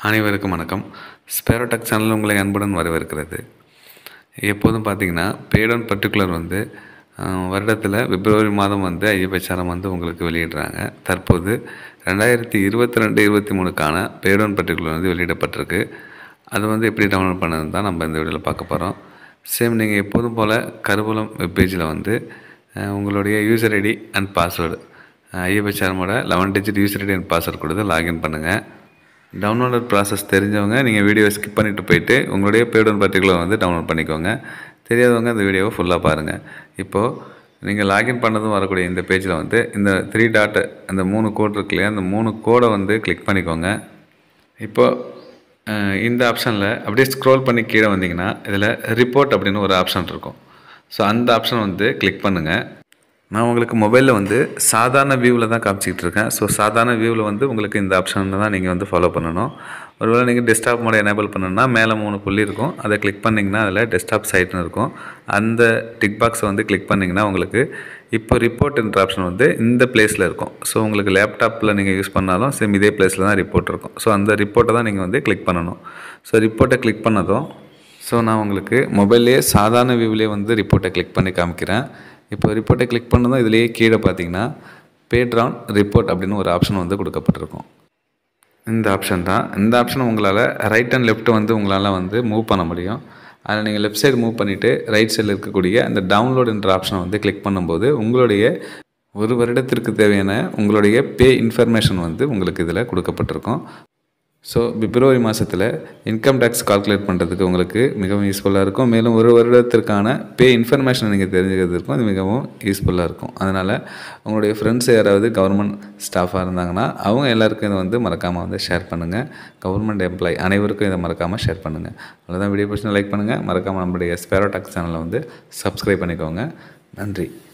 அனைவருக்கும் வணக்கம் ஸ்பேரோடெக் சேனல் உங்களை அன்புடன் வரவேற்கிறது எப்போதும் பார்த்தீங்கன்னா பேடன் பர்டிகுலர் வந்து வருடத்தில் பிப்ரவரி மாதம் வந்து ஐயப்பச்சாரம் வந்து உங்களுக்கு வெளியிடுறாங்க தற்போது ரெண்டாயிரத்தி இருபத்தி ரெண்டு இருபத்தி மூணுக்கான பேடன் பர்டிகுலர் வந்து வெளியிடப்பட்டிருக்கு அது வந்து எப்படி டவுன்லோட் பண்ணது தான் நம்ம இந்த வீடியோவில் பார்க்க போகிறோம் சேம் நீங்கள் எப்போதும் போல் கருவூலம் வெப்பேஜில் வந்து அஹ், உங்களுடைய யூசர் ஐடி அண்ட் பாஸ்வேர்டு ஐயப்பச்சாரமோட eleven digit user ID and password கொடுத்து லாகின் பண்ணுங்கள் டவுன்லோட் ப்ராசஸ் தெரிஞ்சவங்க நீங்கள் வீடியோ ஸ்கிப் பண்ணிவிட்டு போயிட்டு உங்களுடைய பேடோன் பர்டிகுலர் வந்து டவுன்லோட் பண்ணிக்கோங்க தெரியாதவங்க இந்த வீடியோவை ஃபுல்லாக பாருங்கள் இப்போது நீங்கள் லாகின் பண்ணதும் வரக்கூடிய இந்த பேஜில் வந்து இந்த த்ரீ டாட் அந்த மூணு கோட் இருக்கு இல்லையா அந்த மூணு கோடை வந்து கிளிக் பண்ணிக்கோங்க இப்போது அஹ், இந்த ஆப்ஷனில் அப்படியே ஸ்க்ரோல் பண்ணி கீழே வந்தீங்கன்னா இதில் ரிப்போர்ட் அப்படின்னு ஒரு ஆப்ஷன் இருக்கும் ஸோ அந்த ஆப்ஷன் வந்து கிளிக் பண்ணுங்கள் நான் உங்களுக்கு மொபைலில் வந்து சாதாரண வியூவில் தான் காமிச்சிக்கிட்டு இருக்கேன் ஸோ சாதாரண வியூவில் வந்து உங்களுக்கு இந்த ஆப்ஷனை தான் நீங்கள் வந்து ஃபாலோ பண்ணணும் ஒருவேளை நீங்கள் டெஸ்க்டாப் மோட எனேபிள் பண்ணணும்னா மேலே மூணு புள்ளி இருக்கும் அதை கிளிக் பண்ணிங்கன்னா அதில் டெஸ்க்டாப் சைட்னு இருக்கும் அந்த டிக் பாக்ஸை வந்து கிளிக் பண்ணிங்கன்னா உங்களுக்கு இப்போ ரிப்போர்ட் என்ற ஆப்ஷன் வந்து இந்த பிளேஸில் இருக்கும் ஸோ உங்களுக்கு லேப்டாப்பில் நீங்கள் யூஸ் பண்ணாலும் சேம் இதே பிளேஸில் தான் ரிப்போர்ட் இருக்கும் ஸோ அந்த ரிப்போர்ட்டை தான் நீங்கள் வந்து கிளிக் பண்ணணும் ஸோ ரிப்போர்ட்டை கிளிக் பண்ணதும் ஸோ நான் உங்களுக்கு மொபைல்லையே சாதாரண வியூவிலே வந்து ரிப்போர்ட்டை கிளிக் பண்ணி காமிக்கிறேன் இப்போ ரிப்போர்ட்டை கிளிக் பண்ணதும் இதுலேயே கீழே பார்த்தீங்கன்னா பேட்ரான் ரிப்போர்ட் அப்படின்னு ஒரு ஆப்ஷன் வந்து கொடுக்கப்பட்டிருக்கும் இந்த ஆப்ஷன் தான் இந்த ஆப்ஷன் உங்களால் ரைட் அண்ட் லெஃப்ட் வந்து உங்களால் வந்து மூவ் பண்ண முடியும் அதில் நீங்கள் லெஃப்ட் சைடு மூவ் பண்ணிவிட்டு ரைட் சைடில் இருக்கக்கூடிய அந்த டவுன்லோட் என்ற ஆப்ஷனை வந்து கிளிக் பண்ணும்போது உங்களுடைய ஒரு வருடத்திற்கு தேவையான உங்களுடைய பே இன்ஃபர்மேஷன் வந்து உங்களுக்கு இதில் கொடுக்கப்பட்டிருக்கும் ஸோ பிப்ரவரி மாதத்தில் இன்கம் டேக்ஸ் கால்குலேட் பண்ணுறதுக்கு உங்களுக்கு மிகவும் யூஸ்ஃபுல்லாக இருக்கும் மேலும் ஒரு வருடத்திற்கான பே இன்ஃபர்மேஷன் நீங்கள் தெரிஞ்சுக்கிறதுக்கும் அது மிகவும் யூஸ்ஃபுல்லாக இருக்கும் அதனால் உங்களுடைய ஃப்ரெண்ட்ஸ் யாராவது கவர்மெண்ட் ஸ்டாஃபாக இருந்தாங்கன்னா அவங்க எல்லாருக்கும் இதை வந்து மறக்காமல் வந்து ஷேர் பண்ணுங்கள் கவர்மெண்ட் எம்ப்ளாய் அனைவருக்கும் இதை மறக்காமல் ஷேர் பண்ணுங்கள் அவ்வளோதான் வீடியோ பிடிச்சி லைக் பண்ணுங்கள் மறக்காமல் நம்மளுடைய ஸ்பேரோ டாக்ஸ் சேனலை வந்து சப்ஸ்கிரைப் பண்ணிக்கோங்க நன்றி